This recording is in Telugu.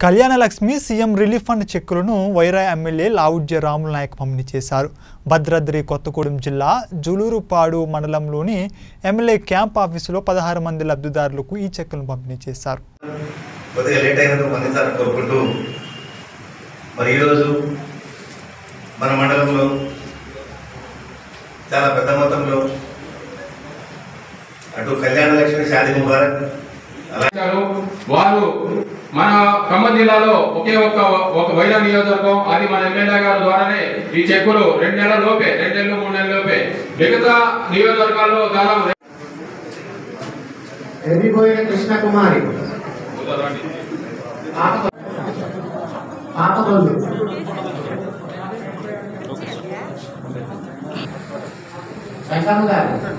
కళ్యాణ లక్ష్మి సీఎం రిలీఫ్ ఫండ్ చెక్కులను వైరా ఎమ్మెల్యే లావుడ్య రాముల నాయక్ పంపిణీ చేశారు భద్రాద్రి కొత్తగూడెం జిల్లా జులూరుపాడు మండలంలోని ఎమ్మెల్యే క్యాంప్ ఆఫీసులో పదహారు మంది లబ్ధిదారులకు ఈ చెక్కులను పంపిణీ చేశారు కొద్దిగా లేట్ అయినందుకు మన్నించాలని కోరుకుంటూ మరి ఈరోజు మన మండలంలో చాలా పెద్ద మొత్తంలో అటు కళ్యాణ లక్ష్మి షాదీ ముబారక్ అలాగే చేశారు. వారు మన ఖమ్మం జిల్లాలో ఒకే ఒక్క ఒక వైరా నియోజకవర్గం అది మన ఎమ్మెల్యే గారి ద్వారానే ఈ చెక్కులు రెండు నెలల లోపే రెండు నెలలు మూడు నెలల లోపే మిగతా నియోజకవర్గాల్లో దాదాపు ఎదిగిపోయిన కృష్ణకుమారి పాత- పాతపల్లి వెంకమ్మ గారు